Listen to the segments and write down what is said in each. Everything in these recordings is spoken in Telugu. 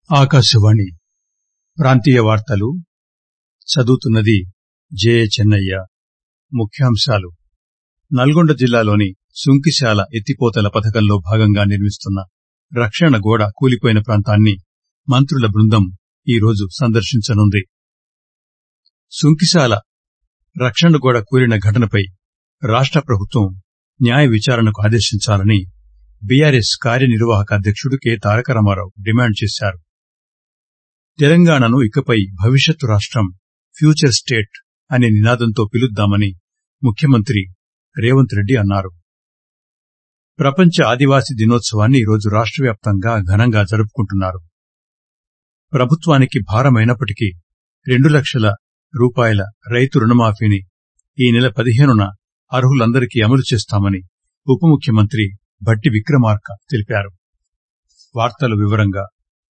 ఆకాశవాణి ప్రాంతీయ వార్తలు చదువుతున్నది జయ చెన్నయ్య ముఖ్యాంశాలు నల్గొండ జిల్లాలోని సుంకిశాల ఎత్తిపోతల పథకంలో భాగంగా నిర్మిస్తున్న రక్షణ గోడ కూలిపోయిన ప్రాంతాన్ని మంత్రుల బృందం ఈరోజు సందర్శించనుంది సుంకిశాల రక్షణ గోడ కూలిన ఘటనపై రాష్ట ప్రభుత్వం న్యాయ విచారణకు ఆదేశించాలని బీఆర్ఎస్ కార్యనిర్వాహక అధ్యకుడు కె తారక రామారావు డిమాండ్ చేశారు తెలంగాణను ఇకపై భవిష్యత్తు రాష్టం ఫ్యూచర్ స్టేట్ అనే నినాదంతో పిలుద్దామని ముఖ్యమంత్రి రేవంత్ రెడ్డి అన్నారు ప్రపంచ ఆదివాసీ దినోత్సవాన్ని ఈరోజు రాష్ట వ్యాప్తంగా ఘనంగా జరుపుకుంటున్నారు ప్రభుత్వానికి భారమైనప్పటికీ రెండు లక్షల రూపాయల రైతు రుణమాఫీని ఈ నెల పదిహేనున అర్హులందరికీ అమలు చేస్తామని ఉప ముఖ్యమంత్రి భట్టి విక్రమార్క తెలిపారు వార్తల వివరంగా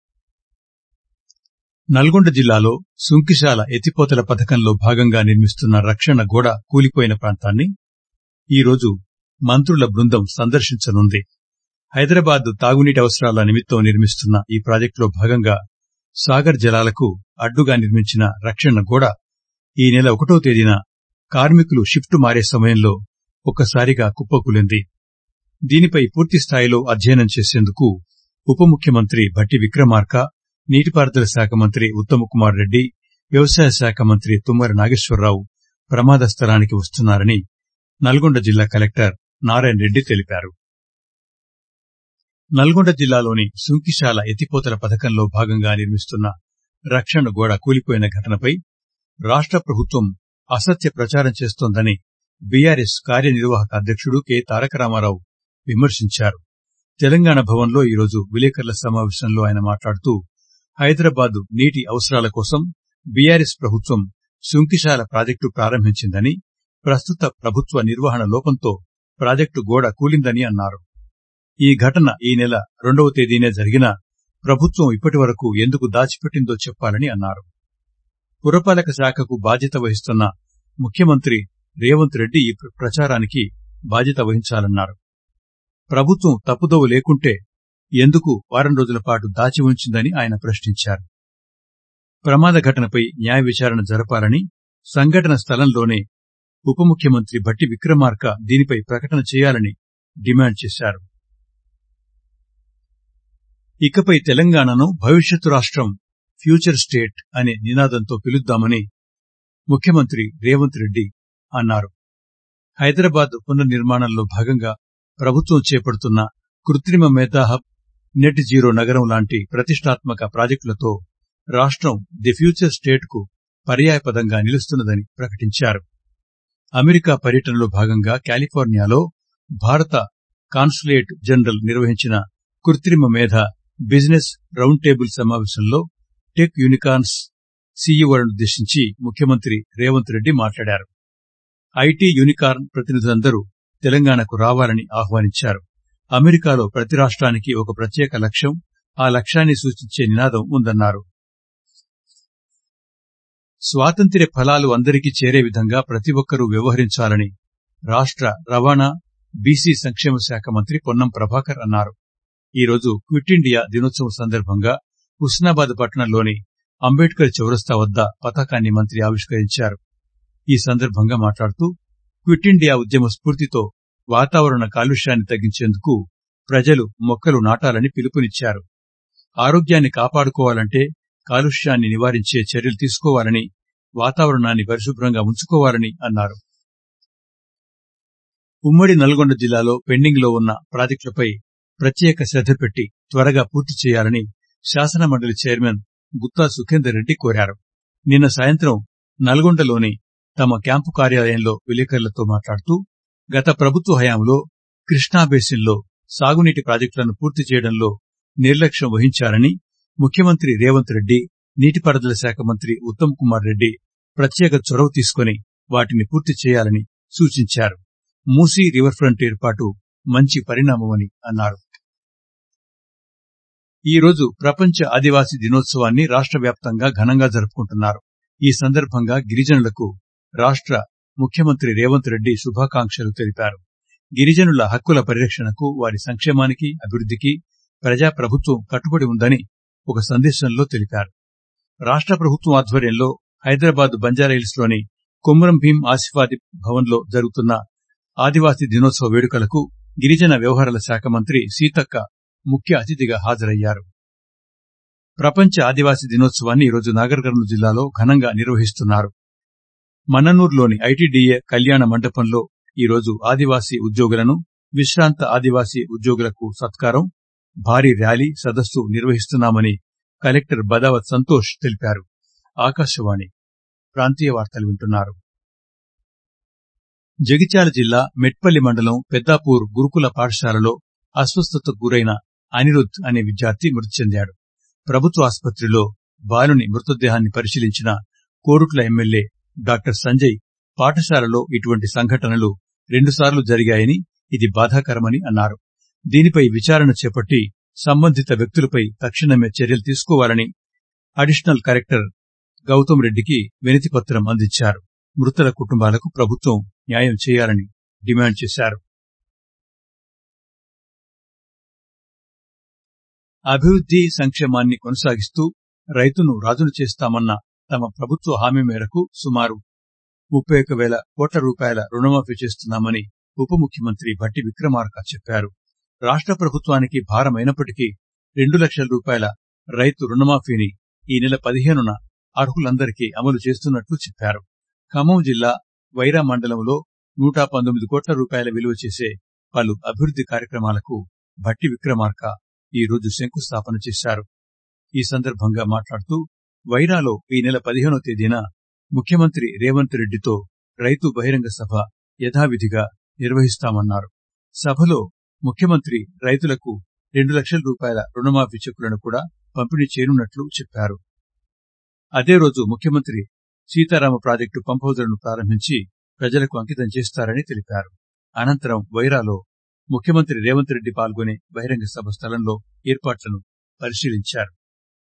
నల్గొండ జిల్లాలో సుంకిశాల ఎత్తిపోతల పథకంలో భాగంగా నిర్మిస్తున్న రక్షణ గోడ కూలిపోయిన ప్రాంతాన్ని ఈరోజు మంత్రుల బృందం సందర్శించనుంది హైదరాబాద్ తాగునీటి అవసరాల నిమిత్తం నిర్మిస్తున్న ఈ ప్రాజెక్టులో భాగంగా సాగర్ జలాలకు అడ్డుగా నిర్మించిన రక్షణ గోడ ఈ నెల ఒకటో తేదీన కార్మికులు షిఫ్ట్ మారే సమయంలో ఒక్కసారిగా కుప్పకూలింది దీనిపై పూర్తిస్థాయిలో అధ్యయనం చేసేందుకు ఉప ముఖ్యమంత్రి భట్టి విక్రమార్క నీటిపారుదల శాఖ మంత్రి ఉత్తమ్ కుమార్ రెడ్డి వ్యవసాయ శాఖ మంత్రి తుమ్మల నాగేశ్వరరావు ప్రమాద స్థలానికి వస్తున్నారని నల్గొండ జిల్లా కలెక్టర్ నారాయణ రెడ్డి తెలిపారు నల్గొండ జిల్లాలోని సుంకిశాల ఎత్తిపోతల పథకంలో భాగంగా నిర్మిస్తున్న రక్షణ గోడ కూలిపోయిన ఘటనపై రాష్ట ప్రభుత్వం అసత్య ప్రచారం చేస్తోందని బీఆర్ఎస్ కార్యనిర్వాహక అధ్యకుడు కె తారక రామారావు విమర్శించారు తెలంగాణ భవన్లో ఈరోజు విలేకరుల సమావేశంలో ఆయన మాట్లాడుతూ హైదరాబాద్ నీటి అవసరాల కోసం బీఆర్ఎస్ ప్రభుత్వం సుంకిశాల ప్రాజెక్టు ప్రారంభించిందని ప్రస్తుత ప్రభుత్వ నిర్వహణ లోపంతో ప్రాజెక్టు గోడ కూలిందని అన్నారు ఈ ఘటన ఈ నెల రెండవ తేదీనే జరిగినా ప్రభుత్వం ఇప్పటి వరకు ఎందుకు దాచిపెట్టిందో చెప్పాలని అన్నారు పురపాలక శాఖకు బాధ్యత వహిస్తున్న ముఖ్యమంత్రి రేవంత్ రెడ్డి ఈ ప్రచారానికి బాధ్యత వహించాలన్నారు ప్రభుత్వం తప్పుదోవ లేకుంటే ఎందుకు వారం రోజుల పాటు దాచి ఉంచిందని ఆయన ప్రశ్నించారు ప్రమాద ఘటనపై న్యాయ విచారణ జరపాలని సంఘటన స్థలంలోనే ఉప ముఖ్యమంత్రి భట్టి విక్రమార్క దీనిపై ప్రకటన చేయాలని డిమాండ్ చేశారు ఇకపై తెలంగాణను భవిష్యత్తు రాష్టం ఫ్యూచర్ స్టేట్ అనే నినాదంతో పిలుద్దామని ముఖ్యమంత్రి రేవంత్ రెడ్డి అన్నారు హైదరాబాద్ పునర్నిర్మాణంలో భాగంగా ప్రభుత్వం చేపడుతున్న కృత్రిమ మేధా హబ్ నెట్ జీరో నగరం లాంటి ప్రతిష్టాత్మక ప్రాజెక్టులతో రాష్టం ది ఫ్యూచర్ స్టేట్ కు పర్యాయపదంగా నిలుస్తున్నదని ప్రకటించారు అమెరికా పర్యటనలో భాగంగా కాలిఫోర్నియాలో భారత కాన్సులేట్ జనరల్ నిర్వహించిన కృత్రిమ మేధ బిజినెస్ రౌండ్ టేబుల్ సమావేశంలో టెక్ యూనికార్న్స్ సీఈఓలనుద్దేశించి ముఖ్యమంత్రి రేవంత్ రెడ్డి మాట్లాడారు ఐటీ యూనికార్న్ ప్రతినిధులందరూ తెలంగాణకు రావాలని ఆహ్వానించారు అమెరికాలో ప్రతి రాష్ట్రానికి ఒక ప్రత్యేక లక్ష్యం ఆ లక్ష్యాన్ని సూచించే నినాదం ఉందన్నారు స్వాతంత్ర్య ఫలాలు అందరికీ చేరే విధంగా ప్రతి ఒక్కరూ వ్యవహరించాలని రాష్ట్ర రవాణా బీసీ సంక్షేమ శాఖ మంత్రి పొన్నం ప్రభాకర్ అన్నారు ఈరోజు క్విట్ ఇండియా దినోత్సవం సందర్భంగా హుస్నాబాద్ పట్టణంలోని అంబేద్కర్ చౌరస్తా వద్ద పతాకాన్ని మంత్రి ఆవిష్కరించారు ఈ సందర్భంగా మాట్లాడుతూ క్విట్ ఇండియా ఉద్యమ స్ఫూర్తితో వాతావరణ కాలుష్యాన్ని తగ్గించేందుకు ప్రజలు మొక్కలు నాటాలని పిలుపునిచ్చారు ఆరోగ్యాన్ని కాపాడుకోవాలంటే కాలుష్యాన్ని నివారించే చర్యలు తీసుకోవాలని వాతావరణాన్ని పరిశుభ్రంగా ఉంచుకోవాలని అన్నారు ఉమ్మడి నల్గొండ జిల్లాలో పెండింగ్ లో ఉన్న ప్రాజెక్టులపై ప్రత్యేక శ్రద్ధ పెట్టి త్వరగా పూర్తి చేయాలని శాసనమండలి చైర్మన్ గుత్తా సుఖేందర్ రెడ్డి కోరారు నిన్న సాయంత్రం నల్గొండలోని తమ క్యాంపు కార్యాలయంలో విలేకరులతో మాట్లాడుతూ గత ప్రభుత్వ హయాంలో కృష్ణా బేసిన్లో సాగునీటి ప్రాజెక్టులను పూర్తి చేయడంలో నిర్లక్ష్యం వహించారని ముఖ్యమంత్రి రేవంత్ రెడ్డి నీటిపారుదల శాఖ మంత్రి ఉత్తమ్ కుమార్ రెడ్డి ప్రత్యేక చొరవ తీసుకుని వాటిని పూర్తి చేయాలని సూచించారు మూసీ రివర్ ఫ్రంట్ ఏర్పాటు మంచి పరిణామమని అన్నారు ఈ రోజు ప్రపంచ ఆదివాసీ దినోత్సవాన్ని రాష్ట వ్యాప్తంగా ఘనంగా జరుపుకుంటున్నారు ఈ సందర్భంగా గిరిజనులకు రాష్ట ముఖ్యమంత్రి రేవంత్ రెడ్డి శుభాకాంక్షలు తెలిపారు గిరిజనుల హక్కుల పరిరక్షణకు వారి సంక్షేమానికి అభివృద్దికి ప్రజాప్రభుత్వం కట్టుబడి ఉందని ఒక సందేశంలో తెలిపారు రాష్ట ప్రభుత్వం ఆధ్వర్యంలో హైదరాబాద్ బంజారాహిల్స్ లోని కొమురం భీం ఆసిఫాది భవన్ లో జరుగుతున్న ఆదివాసీ దినోత్సవ వేడుకలకు గిరిజన వ్యవహారాల శాఖ మంత్రి సీతక్క ముఖ్య అతిథిగా హాజరయ్యారు ప్రపంచ ఆదివాసీ దినోత్సవాన్ని ఈరోజు నాగర్ కర్నూలు జిల్లాలో ఘనంగా నిర్వహిస్తున్నారు మన్ననూరులోని ఐటీడీఏ కళ్యాణ మండపంలో ఈరోజు ఆదివాసీ ఉద్యోగులను విశ్రాంత ఆదివాసీ ఉద్యోగులకు సత్కారం భారీ ర్యాలీ సదస్సు నిర్వహిస్తున్నామని కలెక్టర్ బదావత్ సంతోష్ తెలిపారు ఆకాశవాణి ప్రాంతీయ వార్తలు వింటున్నారు జగిత్యాల జిల్లా మెట్పల్లి మండలం పెద్దాపూర్ గురుకుల పాఠశాలలో అస్వస్థతకు గురైన అనిరుద్ అనే విద్యార్థి మృతి చెందాడు ప్రభుత్వ ఆసుపత్రిలో బాలుని మృతదేహాన్ని పరిశీలించిన కోరుట్ల ఎమ్మెల్యే డాక్టర్ సంజయ్ పాఠశాలలో ఇటువంటి సంఘటనలు రెండుసార్లు జరిగాయని ఇది బాధాకరమని అన్నారు దీనిపై విచారణ చేపట్టి సంబంధిత వ్యక్తులపై తక్షణమే చర్యలు తీసుకోవాలని అడిషనల్ కలెక్టర్ గౌతమ్ రెడ్డికి వినతిపత్రం అందించారు మృతుల కుటుంబాలకు ప్రభుత్వం న్యాయం చేయాలని డిమాండ్ చేశారు అభివృద్ది సంక్షేమాన్ని కొనసాగిస్తూ రైతును రాజును చేస్తామన్న తమ ప్రభుత్వ హామీ మేరకు సుమారు ముప్పై ఒక్క వేల కోట్ల రూపాయల రుణమాఫీ చేస్తున్నామని ఉప ముఖ్యమంత్రి భట్టి విక్రమార్క చెప్పారు రాష్ట ప్రభుత్వానికి భారమైనప్పటికీ రెండు లక్షల రూపాయల రైతు రుణమాఫీని ఈ నెల పదిహేనున అర్హులందరికీ అమలు చేస్తున్నట్లు చెప్పారు ఖమ్మం జిల్లా వైరా మండలంలో నూట పంతొమ్మిది కోట్ల రూపాయల విలువ చేసే పలు అభివృద్ది కార్యక్రమాలకు భట్టి విక్రమార్క ఈ రోజు శంకుస్థాపన చేశారు ఈ సందర్భంగా మాట్లాడుతూ వైరాలో ఈ నెల పదిహేనో తేదీన ముఖ్యమంత్రి రేవంత్ రెడ్డితో రైతు బహిరంగ సభ యథావిధిగా నిర్వహిస్తామన్నారు సభలో ముఖ్యమంత్రి రైతులకు రెండు లక్షల రూపాయల రుణమాఫీ చెక్కులను కూడా పంపిణీ చేయనున్నట్లు చెప్పారు అదే రోజు ముఖ్యమంత్రి సీతారామ ప్రాజెక్టు పంపౌజర్ను ప్రారంభించి ప్రజలకు అంకితం చేస్తారని తెలిపారు అనంతరం వైరాలో ముఖ్యమంత్రి రేవంత్ రెడ్డి పాల్గొనే బహిరంగ సభ స్థలంలో ఏర్పాట్లను పరిశీలించారు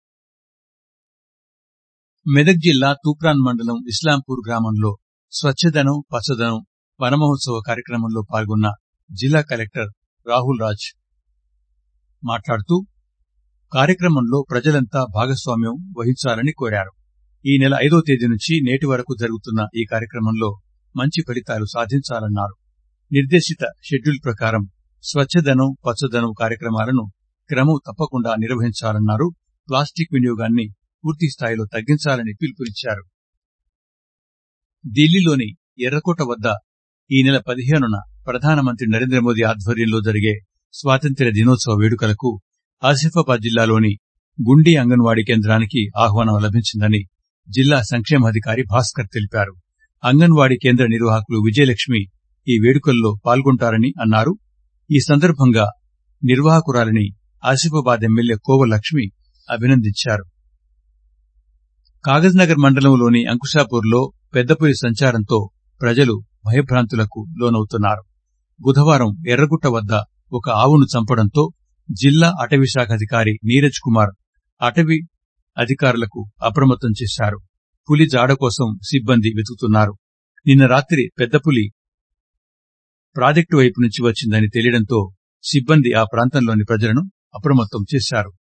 మెదక్ జిల్లా తూప్రాన్ మండలం ఇస్లాంపూర్ గ్రామంలో స్వచ్ఛదనం పచ్చదనం వనమహోత్సవ కార్యక్రమంలో పాల్గొన్న జిల్లా కలెక్టర్ రాహుల్ రాజ్ మాట్లాడుతూ కార్యక్రమంలో ప్రజలంతా భాగస్వామ్యం వహించాలని కోరారు ఈ నెల ఐదో తేదీ నుంచి నేటి వరకు జరుగుతున్న ఈ కార్యక్రమంలో మంచి ఫలితాలు సాధించాలన్నారు నిర్దేశిత షెడ్యూల్ ప్రకారం స్వచ్ఛదనం పచ్చదనం కార్యక్రమాలను క్రమం తప్పకుండా నిర్వహించాలన్నారు ప్లాస్టిక్ వినియోగాన్ని పూర్తి స్థాయిలో తగ్గించాలని పిలుపునిచ్చారు ఢిల్లీలోని ఎర్రకోట వద్ద ఈ నెల పదిహేనున ప్రధానమంత్రి నరేంద్ర మోదీ ఆధ్వర్యంలో జరిగే స్వాతంత్ర్య దినోత్సవ వేడుకలకు ఆసిఫాబాద్ జిల్లాలోని గుండి అంగన్వాడీ కేంద్రానికి ఆహ్వానం లభించిందని జిల్లా సంక్షేమాధికారి భాస్కర్ తెలిపారు అంగన్వాడీ కేంద్ర నిర్వాహకులు విజయలక్ష్మి ఈ వేడుకల్లో పాల్గొంటారని అన్నారు ఈ సందర్భంగా నిర్వాహకురాలిని ఆసిఫాబాద్ ఎమ్మెల్యే కోవ లక్ష్మి అభినందించారు కాగజ్నగర్ మండలంలోని అంకుశాపూర్లో పెద్దపొయ్యి సంచారంతో ప్రజలు భయభ్రాంతులకు లోనవుతున్నారు బుధవారం ఎర్రగుట్ట వద్ద ఒక ఆవును చంపడంతో జిల్లా అటవీ శాఖ అధికారి నీరజ్ కుమార్ అటవీ అధికారులకు అప్రమత్తం చేశారు పులి జాడ కోసం సిబ్బంది వెతుకుతున్నారు నిన్న రాత్రి పెద్ద పులి ప్రాజెక్టు వైపు నుంచి వచ్చిందని తెలియడంతో సిబ్బంది ఆ ప్రాంతంలోని ప్రజలను అప్రమత్తం చేశారు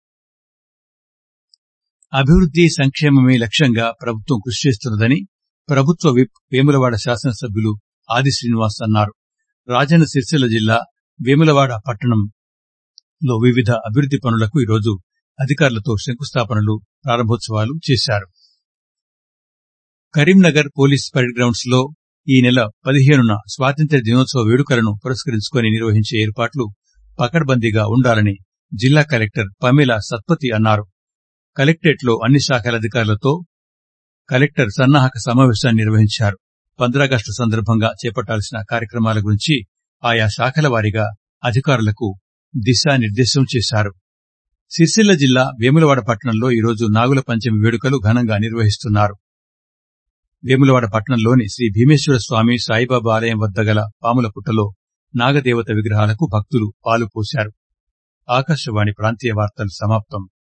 అభివృద్ది సంక్షేమమే లక్ష్యంగా ప్రభుత్వం కృషి చేస్తున్నదని ప్రభుత్వ విప్ వేములవాడ శాసనసభ్యులు ఆది శ్రీనివాస్ అన్నారు రాజన్న సిరిసిల్ల జిల్లా వేములవాడ పట్టణంలో వివిధ అభివృద్ది పనులకు ఈరోజు అధికారులతో శంకుస్థాపనలు ప్రారంభోత్సవాలు చేశారు కరీంనగర్ పోలీస్ పరేడ్ గ్రౌండ్స్ లో ఈ నెల పదిహేనున స్వాతంత్ర్య దినోత్సవ వేడుకలను పురస్కరించుకుని నిర్వహించే ఏర్పాట్లు పకడ్బందీగా ఉండాలని జిల్లా కలెక్టర్ పమేలా సత్పతి అన్నారు కలెక్టరేట్లో అన్ని శాఖల అధికారులతో కలెక్టర్ సన్నాహక సమావేశాన్ని నిర్వహించారు పంద్రాగస్టు సందర్భంగా చేపట్టాల్సిన కార్యక్రమాల గురించి ఆయా శాఖల వారీగా అధికారులకు దిశానిర్దేశం చేశారు సిరిసిల్ల జిల్లా వేములవాడ పట్టణంలో ఈరోజు నాగుల పంచమి వేడుకలు ఘనంగా నిర్వహిస్తున్నారు వేములవాడ పట్టణంలోని శ్రీ భీమేశ్వర స్వామి సాయిబాబా ఆలయం వద్ద గల పాముల పుట్టలో నాగదేవత విగ్రహాలకు భక్తులు పాలు పోశారు ఆకాశవాణి ప్రాంతీయ వార్తలు సమాప్తం